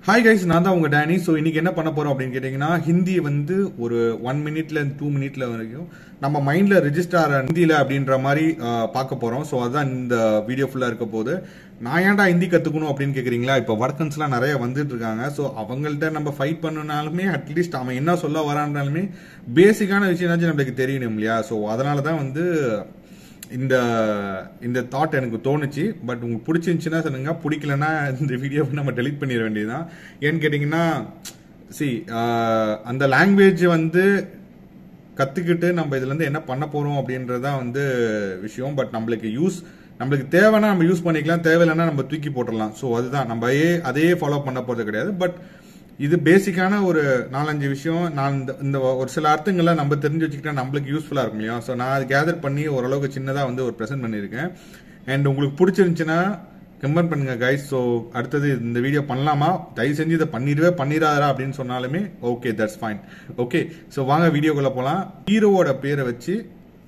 hi guys நான் தான் உங்க டேனி ஸோ இன்னைக்கு என்ன பண்ண போறோம் அப்படின்னு கேட்டீங்கன்னா ஹிந்தி வந்து ஒரு ஒன் மினிட்ல இருந்து டூ மினிட்ல வரைக்கும் நம்ம மைண்ட்ல ரெஜிஸ்டர் ஹிந்தியில அப்படின்ற மாதிரி ஆஹ், பார்க்க போறோம் ஸோ அதுதான் இந்த வீடியோ ஃபுல்லா இருக்க போகுது நான் ஏன்டா ஹிந்தி கத்துக்கணும் அப்படின்னு கேக்குறீங்களா இப்போ வர்க்கன்ஸ்லாம் நிறைய வந்துட்டு இருக்காங்க ஸோ அவங்கள்ட்ட நம்ம ஃபைட் பண்ணனாலுமே அட்லீஸ்ட் அவன் என்ன சொல்ல வரான்னாலுமே பேசிக்கான விஷயம்னாச்சும் நம்மளுக்கு தெரியணும் இல்லையா ஸோ அதனால தான் வந்து இந்த இந்த தாட் எனக்கு தோணுச்சு பட் உங்களுக்கு பிடிச்சிருந்துச்சுன்னா சொல்லுங்க பிடிக்கலன்னா இந்த வீடியோவை நம்ம டெலிட் பண்ணிட வேண்டியதுதான் ஏன்னு கேட்டிங்கன்னா சி அந்த லாங்குவேஜ் வந்து கற்றுக்கிட்டு நம்ம இதுல இருந்து என்ன பண்ண போகிறோம் அப்படின்றதான் வந்து விஷயம் பட் நம்மளுக்கு யூஸ் நம்மளுக்கு தேவைன்னா நம்ம யூஸ் பண்ணிக்கலாம் தேவையில்லைன்னா நம்ம தூக்கி போட்டுடலாம் ஸோ அதுதான் நம்ம அதே அதையே ஃபாலோ பண்ண போகிறது கிடையாது பட் இது பேசிக்கான ஒரு நாலஞ்சு விஷயம் நான் இந்த இந்த ஒரு சில அர்த்தங்களை நம்ம தெரிஞ்சு வச்சுக்கிட்டா நம்மளுக்கு யூஸ்ஃபுல்லாக இருக்கும் இல்லையா ஸோ நான் அது கேதர் பண்ணி ஓரளவுக்கு சின்னதாக வந்து ஒரு ப்ரெசென்ட் பண்ணியிருக்கேன் அண்ட் உங்களுக்கு பிடிச்சிருந்துச்சுன்னா கமெண்ட் பண்ணுங்க கைஸ் ஸோ அடுத்தது இந்த வீடியோ பண்ணலாமா தயவு செஞ்சு இதை பண்ணிடுவே பண்ணிடாதரா அப்படின்னு சொன்னாலுமே okay that's fine okay so வாங்க வீடியோக்குள்ள போகலாம் ஹீரோவோட பேரை வச்சு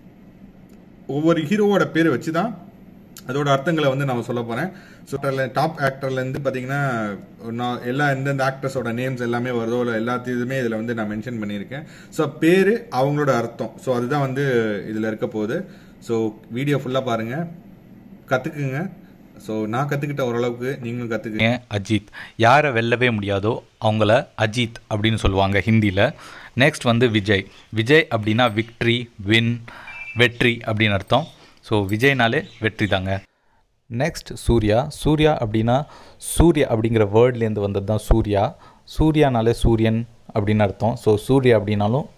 ஒவ்வொரு ஹீரோவோட பேரை வச்சு தான் அதோட அர்த்தங்களை வந்து நான் சொல்ல போறேன் ஸோ டாப் ஆக்டர்ல இருந்து பாத்தீங்கன்னா நான் எல்லா எந்தெந்த ஆக்டர்ஸோட நேம்ஸ் எல்லாமே வருதோ இல்லை எல்லாத்தையுமே இதுல வந்து நான் மென்ஷன் பண்ணியிருக்கேன் ஸோ பேரு அவங்களோட அர்த்தம் ஸோ அதுதான் வந்து இதுல இருக்க போகுது ஸோ வீடியோ ஃபுல்லா பாருங்க கத்துக்குங்க ஸோ நான் கத்துக்கிட்ட ஓரளவுக்கு நீங்களும் கத்துக்குங்க ஏன் அஜித் யாரை வெல்லவே முடியாதோ அவங்கள அஜித் அப்படின்னு சொல்லுவாங்க ஹிந்தியில் நெக்ஸ்ட் வந்து விஜய் விஜய் அப்படின்னா விக்ட்ரி வின் வெற்றி அப்படின்னு அர்த்தம் ஸோ விஜய்னாலே வெற்றி தாங்க நெக்ஸ்ட் சூர்யா சூர்யா அப்படின்னா சூர்யா அப்படிங்கிற வேர்ட்லேருந்து வந்தது தான் சூர்யா சூர்யானாலே சூரியன் அப்படின்னு அர்த்தம் ஸோ சூர்யா அப்படின்னாலும்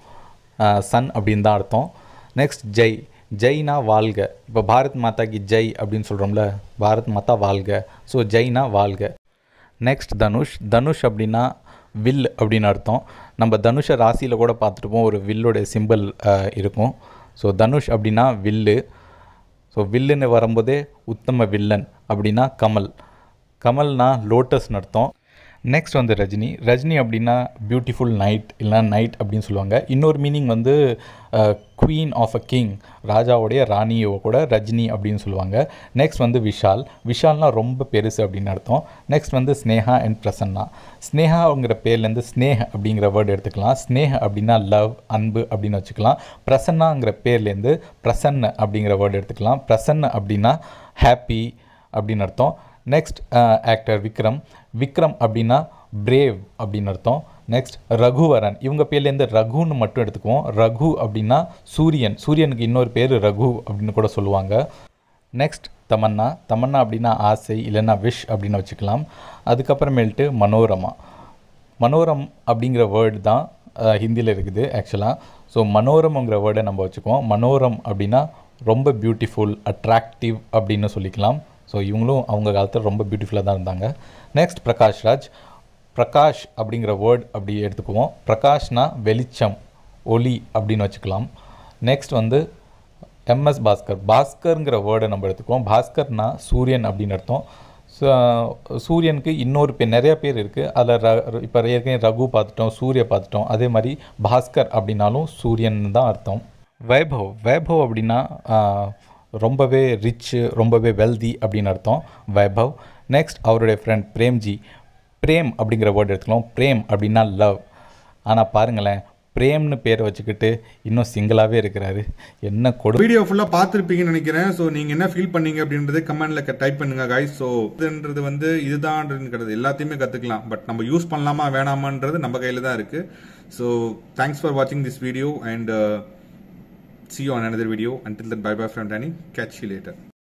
சன் அப்படின்னு தான் அர்த்தம் நெக்ஸ்ட் ஜெய் ஜெய்னா வாழ்க இப்போ பாரத் மாதா கி ஜெய் அப்படின்னு சொல்கிறோம்ல பாரத் மாதா வாழ்க ஸோ ஜெய்னா வாழ்க நெக்ஸ்ட் தனுஷ் தனுஷ் அப்படின்னா வில் அப்படின்னு அர்த்தம் நம்ம தனுஷை ராசியில் கூட பார்த்துருப்போம் ஒரு வில்லோட சிம்பிள் இருக்கும் ஸோ தனுஷ் அப்படின்னா வில்லு ஸோ வில்லுன்னு வரும்போதே உத்தம வில்லன் அப்படின்னா கமல் கமல்னா லோட்டஸ்னு அர்த்தம் நெக்ஸ்ட் வந்து ரஜினி ரஜினி அப்படின்னா பியூட்டிஃபுல் நைட் இல்லைனா நைட் அப்படின்னு சொல்லுவாங்க இன்னொரு மீனிங் வந்து குவீன் ஆஃப் அ கிங் ராஜாவுடைய ராணியோ கூட ரஜினி அப்படின்னு சொல்லுவாங்க நெக்ஸ்ட் வந்து விஷால் விஷால்னா ரொம்ப பெருசு அப்படின்னு அர்த்தம் நெக்ஸ்ட் வந்து ஸ்னேஹா அண்ட் பிரசன்னா ஸ்னேகாங்கிற பேர்லேருந்து ஸ்னேஹ் அப்படிங்கிற வேர்டு எடுத்துக்கலாம் ஸ்னேஹ் அப்படின்னா லவ் அன்பு அப்படின்னு வச்சுக்கலாம் பிரசன்னாங்கிற பேர்லேருந்து பிரசன்ன அப்படிங்கிற வேர்டு எடுத்துக்கலாம் பிரசன்ன அப்படின்னா ஹாப்பி அப்படின்னு அர்த்தம் நெக்ஸ்ட் ஆக்டர் விக்ரம் விக்ரம் அப்படின்னா பிரேவ் அப்படின்னு அர்த்தம் நெக்ஸ்ட் ரகுவரன் இவங்க பேர்லேருந்து ரகுன்னு மட்டும் எடுத்துக்குவோம் ரகு அப்படின்னா சூரியன் சூரியனுக்கு இன்னொரு பேர் ரகு அப்படின்னு கூட சொல்லுவாங்க நெக்ஸ்ட் தமன்னா தமன்னா அப்படின்னா ஆசை இல்லைன்னா விஷ் அப்படின்னு வச்சுக்கலாம் அதுக்கப்புறமேல்ட்டு மனோரமா மனோரம் அப்படிங்கிற வேர்டு தான் ஹிந்தியில் இருக்குது ஆக்சுவலாக ஸோ மனோரம்ங்கிற வேர்டை நம்ம வச்சுக்குவோம் மனோரம் அப்படின்னா ரொம்ப பியூட்டிஃபுல் அட்ராக்டிவ் அப்படின்னு சொல்லிக்கலாம் ஸோ இவங்களும் அவங்க காலத்தில் ரொம்ப பியூட்டிஃபுல்லாக தான் இருந்தாங்க நெக்ஸ்ட் பிரகாஷ் ராஜ் பிரகாஷ் அப்படிங்கிற வேர்ட் அப்படி எடுத்துக்குவோம் பிரகாஷ்னா வெளிச்சம் ஒளி அப்படின்னு வச்சுக்கலாம் நெக்ஸ்ட் வந்து எம்எஸ் பாஸ்கர் பாஸ்கருங்கிற வேர்டை நம்ம எடுத்துக்குவோம் பாஸ்கர்னா சூரியன் அப்படின்னு அர்த்தம் சு- சூரியனுக்கு இன்னொரு பேர் நிறைய பேர் இருக்குது அதில் ர இப்போ ஏற்கனவே ரகு பார்த்துட்டோம் சூர்யா பார்த்துட்டோம் அதே மாதிரி பாஸ்கர் அப்படின்னாலும் சூரியன் தான் அர்த்தம் வைபவ் வைபவ் அப்படின்னா ஆஹ், ரொம்பவே ரிச்சு ரொம்பவே வெல்தி அப்படின்னு அர்த்தம் வைபவ் நெக்ஸ்ட் அவருடைய ஃப்ரெண்ட் பிரேம்ஜி பிரேம் அப்படிங்கிற வேர்டு எடுத்துக்கலாம் பிரேம் அப்படின்னா லவ் ஆனால் பாருங்களேன் பிரேம்னு பேரை வச்சுக்கிட்டு இன்னும் சிங்கிளாகவே இருக்கிறாரு என்ன கொடு வீடியோ ஃபுல்லா பார்த்துருப்பீங்கன்னு நினைக்கிறேன் ஸோ நீங்க என்ன ஃபீல் பண்ணீங்க அப்படின்றது கமெண்ட்ல டைப் பண்ணுங்க guys ஸோ இதுன்றது வந்து இதுதான்ன்றது கிடையாது எல்லாத்தையுமே கத்துக்கலாம் பட் நம்ம யூஸ் பண்ணலாமா வேணாமான்றது நம்ம கையில தான் இருக்கு ஸோ தேங்க்ஸ் ஃபார் வாட்சிங் this video and see you on another video until then bye bye from danny catch you later